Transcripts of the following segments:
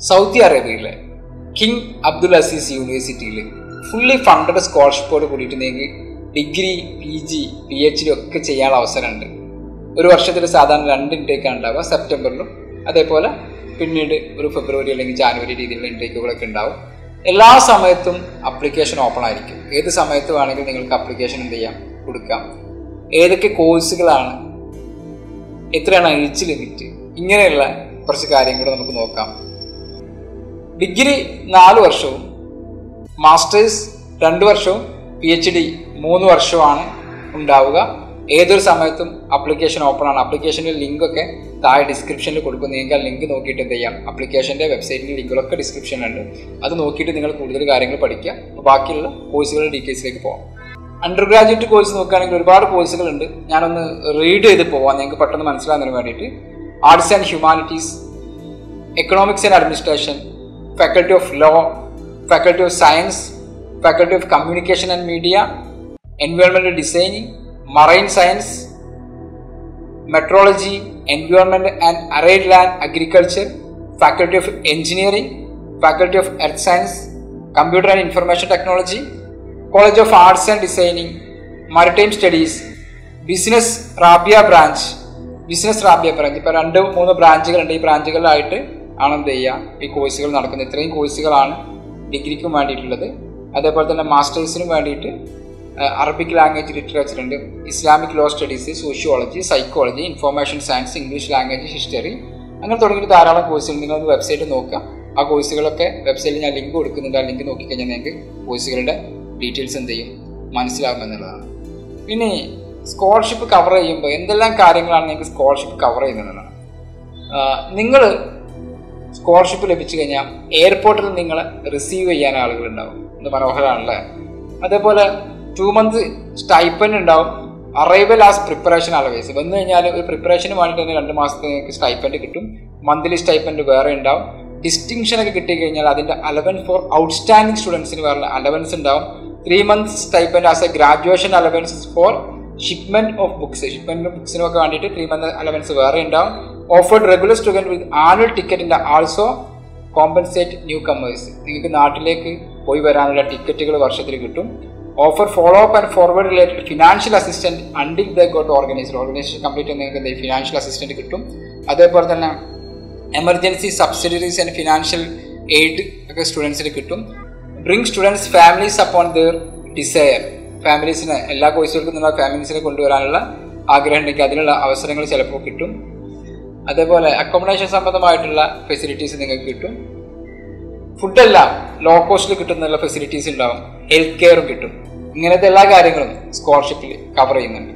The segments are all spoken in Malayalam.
സൗദി അറേബ്യയിലെ കിങ് അബ്ദുൽ അസീസ് യൂണിവേഴ്സിറ്റിയിൽ ഫുള്ളി ഫണ്ടഡ് സ്കോളർഷിപ്പോട് കൂടിയിട്ട് നിങ്ങൾക്ക് degree P G P H D ഒക്കെ ചെയ്യാനുള്ള അവസരമുണ്ട് ഒരു വർഷത്തിൽ സാധാരണ രണ്ട് ഇൻടേക്കാണ് ഉണ്ടാവുക സെപ്റ്റംബറിലും അതേപോലെ പിന്നീട് ഒരു ഫെബ്രുവരി അല്ലെങ്കിൽ ജാനുവരി രീതിയിലുള്ള ഇൻടേക്കുകളൊക്കെ ഉണ്ടാവും എല്ലാ സമയത്തും അപ്ലിക്കേഷൻ ഓപ്പൺ ആയിരിക്കും ഏത് സമയത്ത് വേണമെങ്കിലും നിങ്ങൾക്ക് അപ്ലിക്കേഷൻ എന്ത് ചെയ്യാം കൊടുക്കാം ഏതൊക്കെ കോഴ്സുകളാണ് എത്രയാണ് ഏജ് ലിമിറ്റ് ഇങ്ങനെയുള്ള കുറച്ച് കാര്യങ്ങൾ നമുക്ക് നോക്കാം ഡിഗ്രി നാല് വർഷവും മാസ്റ്റേഴ്സ് രണ്ട് വർഷവും പി എച്ച് ഡി മൂന്ന് വർഷവുമാണ് ഉണ്ടാവുക ഏതൊരു സമയത്തും അപ്ലിക്കേഷൻ ഓപ്പൺ ആണ് ആപ്ലിക്കേഷൻ്റെ ലിങ്ക് ഒക്കെ താഴെ ഡിസ്ക്രിപ്ഷനിൽ കൊടുക്കും നിങ്ങൾക്ക് ആ ലിങ്ക് നോക്കിയിട്ട് എന്ത് ചെയ്യാം ആപ്ലിക്കേഷൻ്റെ വെബ്സൈറ്റിൻ്റെ ലിങ്കുകളൊക്കെ ഡിസ്ക്രിപ്ഷനിലുണ്ട് അത് നോക്കിയിട്ട് നിങ്ങൾ കൂടുതൽ കാര്യങ്ങൾ പഠിക്കുക അപ്പോൾ ബാക്കിയുള്ള കോഴ്സുകളുടെ ഡീറ്റെയിൽസിലേക്ക് പോകാം അണ്ടർ ഗ്രാജുവേറ്റ് കോഴ്സ് നോക്കുകയാണെങ്കിൽ ഒരുപാട് കോഴ്സുകളുണ്ട് ഞാനൊന്ന് റീഡ് ചെയ്ത് പോവാം നിങ്ങൾക്ക് പെട്ടെന്ന് മനസ്സിലാകുന്നതിന് വേണ്ടിയിട്ട് arts and humanities economics and administration faculty of law faculty of science faculty of communication and media environmental designing marine science meteorology environment and arid land agriculture faculty of engineering faculty of earth science computer and information technology college of arts and designing maritime studies business Rabigh branch business Rabigh branch ഇപ്പോൾ രണ്ട് മൂന്ന് ബ്രാഞ്ചുകളുണ്ട് ഈ ബ്രാഞ്ചുകളിലായിട്ട് ആണ് എന്ത് ചെയ്യുക ഈ കോഴ്സുകൾ നടക്കുന്നത് ഇത്രയും കോഴ്സുകളാണ് ഡിഗ്രിക്കും വേണ്ടിയിട്ടുള്ളത് അതേപോലെ തന്നെ മാസ്റ്റേഴ്സിനും വേണ്ടിയിട്ട് അറബിക് ലാംഗ്വേജ് ലിറ്ററേച്ചർ ഉണ്ട് Islamic law studies sociology psychology information science English language history അങ്ങനെ തുടങ്ങിയിട്ട് ധാരാളം കോഴ്സുകൾ നിങ്ങളൊന്ന് വെബ്സൈറ്റ് നോക്കുക ആ കോഴ്സുകളൊക്കെ വെബ്സൈറ്റിൽ ഞാൻ ലിങ്ക് കൊടുക്കുന്നുണ്ട് ആ ലിങ്ക് നോക്കിക്കഴിഞ്ഞാൽ നിങ്ങൾക്ക് കോഴ്സുകളുടെ ഡീറ്റെയിൽസ് എന്ത് ചെയ്യും മനസ്സിലാകുമെന്നുള്ളതാണ് പിന്നെ സ്കോളർഷിപ്പ് കവർ ചെയ്യുമ്പോൾ എന്തെല്ലാം കാര്യങ്ങളാണ് നിങ്ങൾക്ക് സ്കോളർഷിപ്പ് കവർ ചെയ്യുന്നതെന്നാണ് നിങ്ങൾ സ്കോളർഷിപ്പ് ലഭിച്ചു കഴിഞ്ഞാൽ എയർപോർട്ടിൽ നിങ്ങളെ റിസീവ് ചെയ്യാൻ ആളുകളുണ്ടാവും ഇത് മനോഹരമാണല്ലേ അതേപോലെ ടു മന്ത് സ്റ്റൈപ്പൻഡ് ഉണ്ടാവും അറൈവൽ ആസ് പ്രിപ്പറേഷൻ അലവേസ് വന്നു കഴിഞ്ഞാൽ ഒരു പ്രിപ്പറേഷന് വേണ്ടിയിട്ട് തന്നെ രണ്ട് മാസത്തെ നിങ്ങൾക്ക് സ്റ്റൈപ്പൻഡ് കിട്ടും മന്ത്ലി സ്റ്റൈപ്പൻഡ് വേറെ ഉണ്ടാവും ഡിസ്റ്റിങ്ഷൻ ഒക്കെ കിട്ടിക്കഴിഞ്ഞാൽ അതിൻ്റെ അലവൻസ് ഫോർ ഔട്ട്സ്റ്റാൻഡിംഗ് സ്റ്റുഡൻസിന് വേറെ അലവൻസ് ഉണ്ടാവും three months stipend as a graduation allowance for shipment of books shipment ബുക്സിനൊക്കെ വേണ്ടിയിട്ട് ത്രീ മന്ത് അലവൻസ് വേറെ ഉണ്ടാവും offered regular student with annual ടിക്കറ്റിൻ്റെ ആൾസോ കോമ്പൻസേറ്റ് ന്യൂ കമേഴ്സ് നിങ്ങൾക്ക് നാട്ടിലേക്ക് പോയി വരാനുള്ള ടിക്കറ്റുകൾ വർഷത്തിൽ കിട്ടും offer follow up and forward related financial assistant until the got organiser organisation complete നിങ്ങൾക്ക് ഫിനാൻഷ്യൽ അസിസ്റ്റന്റ് കിട്ടും അതേപോലെ തന്നെ emergency subsidiaries and financial aid ഒക്കെ സ്റ്റുഡൻസിന് കിട്ടും bring students families upon their desire ഫാമിലീസിന് എല്ലാ കോഴ്സുകൾക്കും നിന്നുള്ള ഫാമിലീസിനെ കൊണ്ടുവരാനുള്ള ആഗ്രഹം ഉണ്ടെങ്കിൽ അതിനുള്ള അവസരങ്ങൾ ചിലപ്പോൾ കിട്ടും അതേപോലെ അക്കോമഡേഷൻ സംബന്ധമായിട്ടുള്ള ഫെസിലിറ്റീസ് നിങ്ങൾക്ക് കിട്ടും ഫുഡെല്ലാം ലോ കോസ്റ്റിൽ കിട്ടുന്നുള്ള ഫെസിലിറ്റീസ് ഉണ്ടാവും ഹെൽത്ത് കെയറും കിട്ടും ഇങ്ങനത്തെ എല്ലാ കാര്യങ്ങളും സ്കോളർഷിപ്പിൽ കവർ ചെയ്യുന്നുണ്ട്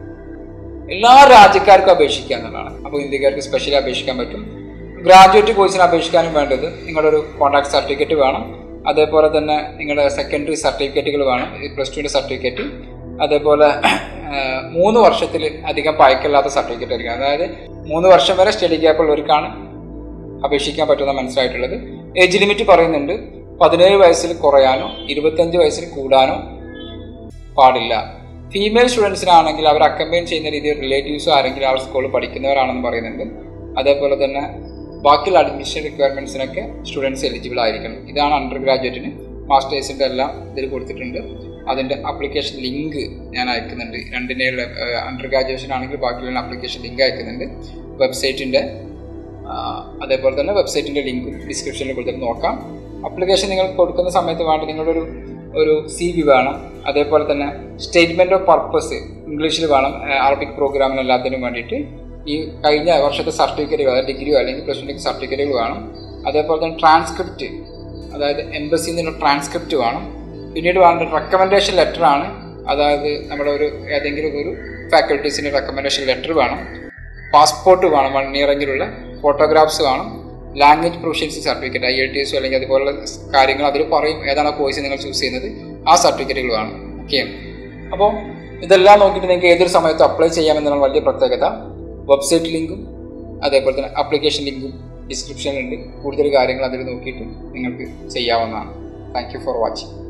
എല്ലാ രാജ്യക്കാർക്കും അപേക്ഷിക്കുക എന്നുള്ളതാണ് അപ്പോൾ ഇന്ത്യക്കാർക്ക് സ്പെഷ്യലി അപേക്ഷിക്കാൻ പറ്റും ഗ്രാജുവേറ്റ് കോഴ്സിന് അപേക്ഷിക്കാനും വേണ്ടത് നിങ്ങളുടെ ഒരു കോൺടാക്ട് സർട്ടിഫിക്കറ്റ് വേണം അതേപോലെ തന്നെ നിങ്ങളുടെ സെക്കൻഡറി സർട്ടിഫിക്കറ്റുകൾ വേണം പ്ലസ് ടുവിൻ്റെ സർട്ടിഫിക്കറ്റ് അതേപോലെ മൂന്ന് വർഷത്തിൽ അധികം പഴക്കമില്ലാത്ത സർട്ടിഫിക്കറ്റ് ആയിരിക്കും അതായത് മൂന്ന് വർഷം വരെ സ്റ്റഡി ഗ്യാപ്പ് ഉള്ളവർക്കാണ് അപേക്ഷിക്കാൻ പറ്റുന്ന മനസ്സിലായിട്ടുള്ളത് ഏജ് ലിമിറ്റ് പറയുന്നുണ്ട് പതിനേഴ് വയസ്സിൽ കുറയാനോ ഇരുപത്തഞ്ച് വയസ്സിൽ കൂടാനോ പാടില്ല ഫീമെയിൽ സ്റ്റുഡൻസിനാണെങ്കിൽ അവർ അക്കമ്പൈൻ ചെയ്യുന്ന രീതിയിൽ റിലേറ്റീവ്സോ ആരെങ്കിലും അവർ സ്കൂളിൽ പഠിക്കുന്നവരാണെന്ന് പറയുന്നുണ്ട് അതേപോലെ തന്നെ ബാക്കിയുള്ള അഡ്മിഷൻ റിക്വയർമെൻറ്റ്സിനൊക്കെ സ്റ്റുഡൻസ് എലിജിബിൾ ആയിരിക്കണം ഇതാണ് അണ്ടർ ഗ്രാജുവേറ്റിന് മാസ്റ്റേഴ്സിൻ്റെ എല്ലാം ഇതിൽ കൊടുത്തിട്ടുണ്ട് അതിൻ്റെ ആപ്ലിക്കേഷൻ ലിങ്ക് ഞാൻ അയക്കുന്നുണ്ട് രണ്ടിനെയുള്ള അണ്ടർ ഗ്രാജുവേഷൻ ആണെങ്കിൽ ബാക്കിയുള്ള ആപ്ലിക്കേഷൻ ലിങ്ക് അയക്കുന്നുണ്ട് വെബ്സൈറ്റിൻ്റെ അതേപോലെ തന്നെ വെബ്സൈറ്റിൻ്റെ ലിങ്കും ഡിസ്ക്രിപ്ഷനിൽ കൊടുത്തിട്ട് നോക്കാം ആപ്ലിക്കേഷൻ നിങ്ങൾ കൊടുക്കുന്ന സമയത്ത് വേണ്ട നിങ്ങളുടെ ഒരു ഒരു സി വി വേണം അതേപോലെ തന്നെ സ്റ്റേറ്റ്മെൻറ്റ് ഓഫ് പർപ്പസ് ഇംഗ്ലീഷിൽ വേണം അറബിക് പ്രോഗ്രാമിന് എല്ലാത്തിനും വേണ്ടിയിട്ട് ഈ കഴിഞ്ഞ വർഷത്തെ സർട്ടിഫിക്കറ്റുകൾ അതായത് ഡിഗ്രിയോ അല്ലെങ്കിൽ പ്ലസ് ടുവിൻ്റെ സർട്ടിഫിക്കറ്റുകൾ വേണം അതേപോലെ തന്നെ ട്രാൻസ്ക്രിപ്റ്റ് അതായത് എംബസിയിൽ നിന്നുള്ള ട്രാൻസ്ക്രിപ്റ്റ് വേണം പിന്നീട് വേണ്ട റെക്കമെൻഡേഷൻ ലെറ്റർ ആണ് അതായത് നമ്മുടെ ഒരു ഏതെങ്കിലും ഒരു ഫാക്കൽറ്റീസിൻ്റെ റെക്കമെൻഡേഷൻ ലെറ്റർ വേണം പാസ്പോർട്ട് വേണം വൺ ഇയറെങ്കിലുള്ള ഫോട്ടോഗ്രാഫ്സ് വേണം language proficiency certificate I L T എസോ അല്ലെങ്കിൽ അതുപോലുള്ള കാര്യങ്ങൾ അതിൽ പറയും ഏതാണ് കോഴ്സ് നിങ്ങൾ ചൂസ് ചെയ്യുന്നത് ആ സർട്ടിഫിക്കറ്റുകൾ വേണം ഓക്കെ അപ്പോൾ ഇതെല്ലാം നോക്കിയിട്ട് നിങ്ങൾക്ക് ഏതൊരു സമയത്തും അപ്ലൈ ചെയ്യാമെന്നുള്ള വലിയ പ്രത്യേകത വെബ്സൈറ്റ് ലിങ്കും അതേപോലെ തന്നെ ആപ്ലിക്കേഷൻ ലിങ്കും ഡിസ്ക്രിപ്ഷനിലുണ്ട് കൂടുതൽ കാര്യങ്ങൾ അതിൽ നോക്കിയിട്ട് നിങ്ങൾക്ക് ചെയ്യാവുന്നതാണ് താങ്ക് യു ഫോർ വാച്ചിങ്